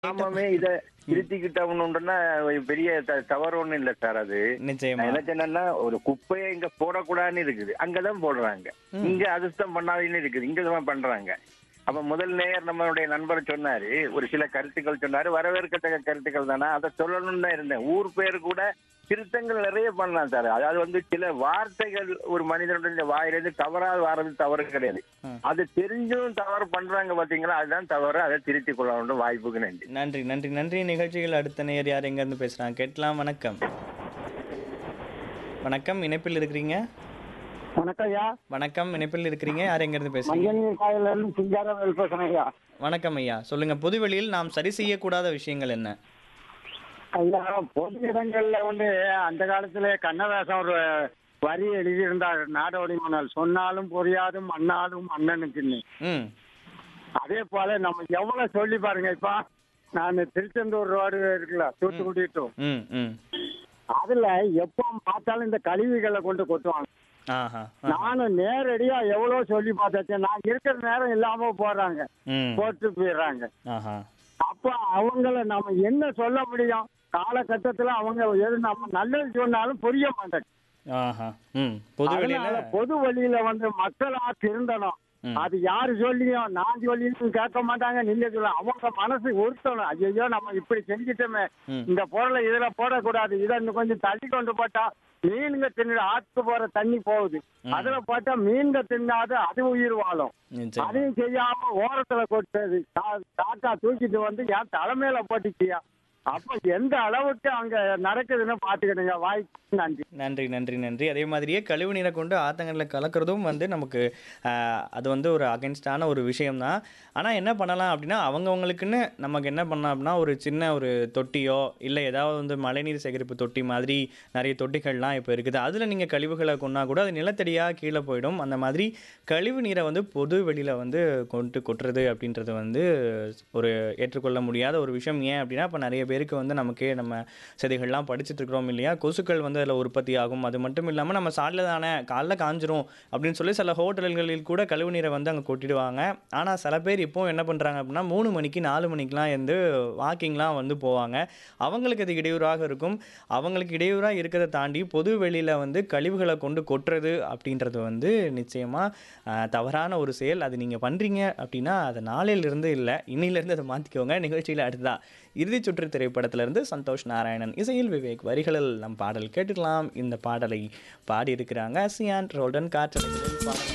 ஆமாமே இத திருத்திக்கிட்டோம்னுன்னா பெரிய த- தவறு ஒண்ணும் இல்ல சார் அது நிச்சயமா நான் என்ன சொன்னேன்னா ஒரு குப்பையை இங்க போடக்கூடாதுன்னு இருக்குது அங்கதான் போடுறாங்க இங்க அதுதான் பண்ணாதுன்னு இருக்குது இங்க தான் பண்றாங்க அப்ப முதல் நேயர் நம்மளுடைய நண்பர் சொன்னாரு ஒரு சில கருத்துக்கள் சொன்னாரு வரவேற்கத்தக்க கருத்துக்கள் தானே அதை சொல்லணும்னு தான் இருந்தேன் ஊர் பேர் கூட திருத்தங்கள் நிறைய பண்ணலாம் சார் அதாவது வந்து சில வார்த்தைகள் ஒரு மனிதனுடைய வாயிலிருந்து தவறாக வர்றது தவறு கிடையாது ம். அது தெரிஞ்சும் தவறு பண்றாங்க பாத்தீங்களா அதுதான் தவறு அதை திருத்திக் கொள்ள வாய்ப்புக்கு நன்றி நன்றி நன்றி நன்றி நிகழ்ச்சிகள் அடுத்த நேயர் யார் எங்க இருந்து பேசுறாங்க கேட்கலாம் வணக்கம் வணக்கம் இணைப்பில் இருக்கிறீங்க வணக்கம் ஐயா வணக்கம் இணைப்பில் இருக்கிறீங்க யார் எங்க இருந்து பேசுறீங்க மஞ்சள் காயில இருந்து சிங்காரம் பேசுறேன் ஐயா வணக்கம் ஐயா சொல்லுங்க பொதுவெளியில் நாம் சரி செய்யக்கூடாத விஷயங்கள் என்ன ஐயா பொது இடங்கள்ல வந்து அந்த காலத்துல கண்ணதாசன் ஒரு வரி எழுதியிருந்தார் நாடோடி மணல் சொன்னாலும் புரியாதும் மண்ணாலும் மன்னனுக்குன்னு ம் அதே போல நம்ம எவ்வளவு சொல்லி பாருங்க இப்ப நான் திருச்செந்தூர் ரோடு இருக்குல்ல தூத்துக்குடி to. ம் ம் அதுல எப்போ பார்த்தாலும் இந்த கழிவுகளை கொண்டு கொட்டுவாங்க ஆஹா ஆ. நானும் நேரடியா எவ்வளவு சொல்லி பார்த்தாச்சு நான் இருக்கிற நேரம் இல்லாம போறாங்க ம் போட்டு போயிடுறாங்க ஆஹா அப்ப அவங்கள நம்ம என்ன சொல்ல முடியும் காலகட்டத்துல அவங்க எது நம்ம நல்லது சொன்னாலும் புரிய மாட்டாங்க ஆஹா ம் பொதுவெளியில அதனால பொது வழியில வந்து மக்களா திருந்தணும் ம். அது யாரு சொல்லியும் நான் சொல்லியும் கேட்க மாட்டாங்க நீங்க சொல்ல அவங்க மனசு உறுத்தணும் ஐயோ நம்ம இப்படி செஞ்சிட்டோமே ம். இந்த பொருளை இதுல போடக்கூடாது இதை இன்னும் கொஞ்சம் தள்ளி கொண்டு போட்டா மீனுங்க தின்னு ஆத்துக்கு போற தண்ணி போகுது அதுல போட்டா மீன்க தின்னாது அது உயிர் வாழும் நிச்சயம் அதையும் செய்யாம ஓரத்துல கொட்டது தாத்தா தூக்கிட்டு வந்து என் தலைமையில போட்டுச்சியா அப்ப எந்த அளவுக்கு அங்க நடக்குதுன்னு பாத்துக்கிடுங்க வாய்ப்பு நன்றி நன்றி நன்றி நன்றி அதே மாதிரியே கழிவு நீரை கொண்டு ஆத்தங்கரில் கலக்கிறதும் வந்து நமக்கு ஆஹ், அது வந்து ஒரு அகென்ஸ்டான ஒரு விஷயம்தான் ஆனால் என்ன பண்ணலாம் அப்படின்னா அவங்கவுங்களுக்குன்னு நமக்கு என்ன பண்ணலாம் அப்படின்னா ஒரு சின்ன ஒரு தொட்டியோ இல்லை ஏதாவது வந்து மழைநீர் சேகரிப்பு தொட்டி மாதிரி நிறைய தொட்டிகள்லாம் இப்போ இருக்குது அதில் நீங்கள் கழிவுகளை கொண்டா கூட அது நிலத்தடியாக கீழே போயிடும் அந்த மாதிரி கழிவு நீரை வந்து பொது வெளியில் வந்து கொண்டு கொட்டுறது அப்படின்றது வந்து ஒரு ஏற்றுக்கொள்ள முடியாத ஒரு விஷயம் ஏன் அப்படின்னா இப்போ நிறைய பேருக்கு வந்து நமக்கே நம்ம செய்திகள்லாம் படிச்சுட்டு இருக்கிறோம் இல்லையா கொசுக்கள் வந்து அதில் உற்பத்தி ஆகும் அது மட்டும் இல்லாமல் நம்ம சாலையில் தானே காலைல காஞ்சிரும் அப்படின்னு சொல்லி சில ஹோட்டல்களில் கூட கழிவு நீரை வந்து அங்கே கொட்டிடுவாங்க ஆனால் சில பேர் இப்போ என்ன பண்ணுறாங்க அப்படின்னா மூணு மணிக்கு நாலு மணிக்கெலாம் வந்து வாக்கிங்லாம் வந்து போவாங்க அவங்களுக்கு அது இடையூறாக இருக்கும் அவங்களுக்கு இடையூறாக இருக்கிறத தாண்டி பொது வெளியில் வந்து கழிவுகளை கொண்டு கொட்டுறது அப்படின்றது வந்து நிச்சயமாக தவறான ஒரு செயல் அது நீங்கள் பண்ணுறீங்க அப்படின்னா அது நாளையிலிருந்து இல்லை இன்னிலிருந்து அதை மாற்றிக்கோங்க நிகழ்ச்சியில் அடுத்ததா இறுதிச் சுற்று திரைப்படத்திலிருந்து சந்தோஷ் நாராயணன் இசையில் விவேக் வரிகளில் நம் பாடல் கேட்டுக்கலாம் இந்த பாடலை பாடியிருக்கிறாங்க சியான் ரோல்டன் காற்றலைகளில் பாடல்